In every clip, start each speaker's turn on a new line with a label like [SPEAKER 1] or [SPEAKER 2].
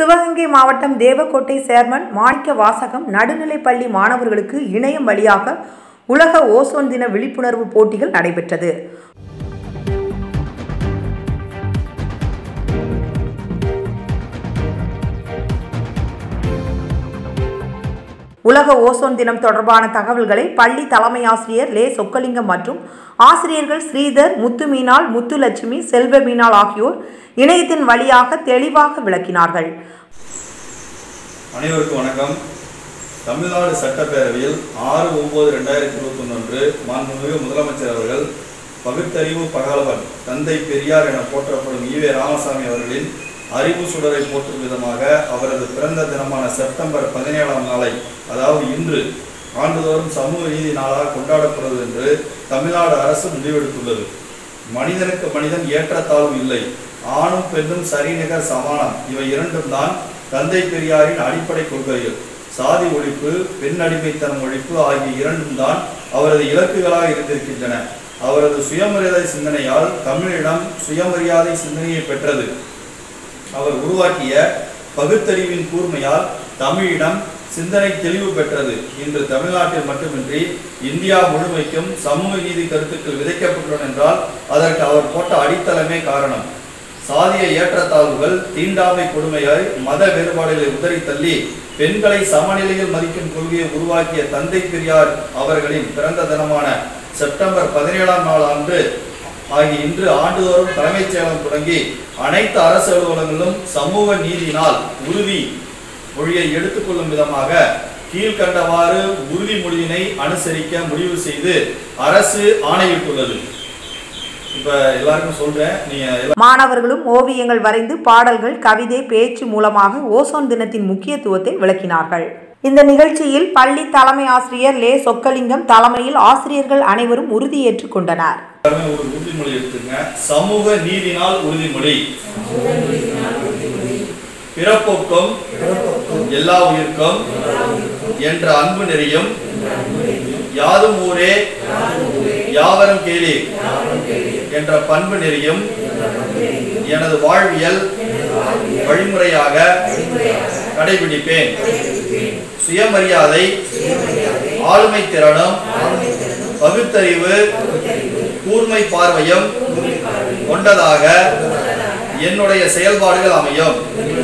[SPEAKER 1] சிவகங்கை மாவட்டம் தேவக்கோட்டை சேர்மன் மாணிக்க வாசகம் நடுநிலைப்பள்ளி மாணவர்களுக்கு இணையம் வழியாக உலக ஓசோன் தின விழிப்புணர்வு போட்டிகள் நடைபெற்றது உலக ஓசோன் தினம் தொடர்பான தகவல்களை பள்ளி தலைமை ஆசிரியர் லே சொக்கலிங்கம் மற்றும் ஆசிரியர்கள் ஸ்ரீதர் முத்துமீனாள் முத்துலட்சுமி செல்வமீனாள் ஆகியோர் இணையத்தின் வழியாக தெளிவாக விளக்கினார்கள்
[SPEAKER 2] அனைவருக்கும் வணக்கம் தமிழ்நாடு சட்டப்பேரவையில் ஆறு ஒன்பது ரெண்டாயிரத்தி இருபத்தி ஒன்று மாண்புமிகு முதலமைச்சர் அவர்கள் பகுத்தறிவு பகலவன் தந்தை பெரியார் என போற்றப்படும் ஈவே ராமசாமி அவர்களின் அறிவு சுடரை போற்றும் விதமாக அவரது பிறந்த தினமான செப்டம்பர் பதினேழாம் நாளை அதாவது இன்று ஆண்டுதோறும் சமூக நீதி நாளாக கொண்டாடப்படுவது என்று தமிழ்நாடு அரசு முடிவெடுத்துள்ளது மனிதனுக்கு மனிதன் ஏற்றத்தாழ்வு இல்லை ஆணும் பெண்ணும் சரிநிகர் சமானம் இவை இரண்டும் தான் தந்தை பெரியாரின் அடிப்படை கொள்கைகள் சாதி ஒழிப்பு பெண் அடிமைத்தனம் ஒழிப்பு ஆகிய இரண்டும் தான் அவரது இலக்குகளாக இருந்திருக்கின்றன அவரது சுயமரியாதை சிந்தனையால் தமிழிடம் சுயமரியாதை சிந்தனையை பெற்றது அவர் உருவாக்கிய பகுத்தறிவின் கூர்மையால் தமிழிடம் சிந்தனை தெளிவு பெற்றது இன்று தமிழ்நாட்டில் மட்டுமின்றி இந்தியா முழுமைக்கும் சமூக நீதி கருத்துக்கள் விதைக்கப்பட்டுள்ளன என்றால் அதற்கு அவர் போட்ட அடித்தளமே காரணம் சாதிய ஏற்றத்தாழ்வுகள் தீண்டாமை கொடுமையாய் மத வேறுபாடுகளை உதறி தள்ளி பெண்களை சமநிலையில் மதிக்கும் கொள்கையை உருவாக்கிய தந்தை பெரியார் அவர்களின் பிறந்த தினமான செப்டம்பர் பதினேழாம் நாள் அன்று ஆகிய இன்று ஆண்டுதோறும் தலைமைச் செயலகம் தொடங்கி அனைத்து அரசு அலுவலகங்களிலும் சமூக நீதியினால் உறுதி மொழியை எடுத்துக்கொள்ளும் விதமாக கீழ்கண்டவாறு உறுதிமொழியினை அனுசரிக்க முடிவு செய்து அரசு ஆணையிட்டுள்ளது இப்ப எல்லாருக்கும் சொல்றேன் நீங்க எல்லா-
[SPEAKER 1] மாணவர்களும் ஓவியங்கள் வரைந்து பாடல்கள் கவிதை பேச்சு மூலமாக ஓசோன் தினத்தின் முக்கியத்துவத்தை விளக்கினார்கள் இந்த நிகழ்ச்சியில் பள்ளி தலைமை ஆசிரியர் லே சொக்கலிங்கம் தலைமையில் ஆசிரியர்கள் அனைவரும் உறுதியேற்றுக் கொண்டனர்
[SPEAKER 2] எல்லாருமே ஒரு உறுதிமொழி எடுத்துங்க சமூக நீதினால் உறுதிமொழி பிறப்போக்கும் எல்லா உயிர்க்கும் என்ற அன்பு நெறியும் யாதும் ஊரே யாவரும் கேளி என்ற பண்பு நெறியும் எனது வாழ்வியல் வழிமுறையாக கடைபிடிப்பேன் சுயமரியாதை ஆளுமை திறனும் பகுத்தறிவு கூர்மை பார்வையும் கொண்டதாக என்னுடைய செயல்பாடுகள் அமையும்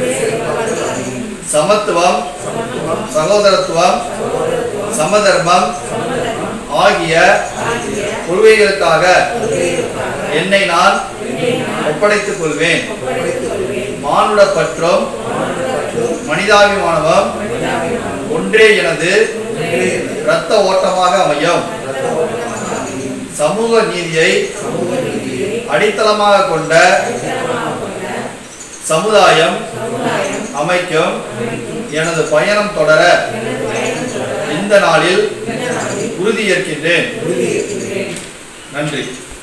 [SPEAKER 2] சமத்துவம் சகோதரத்துவம் சமதர்மம் ஆகிய கொள்கைகளுக்காக என்னை நான் ஒப்படைத்துக் கொள்வேன் மானுட பற்றும் மனிதாபிமானமும் ஒன்றே எனது இரத்த ஓட்டமாக அமையும் சமூக நீதியை அடித்தளமாக கொண்ட சமுதாயம் அமைக்கும் எனது பயணம் தொடர இந்த நாளில் உறுதியேற்கின்றேன் நன்றி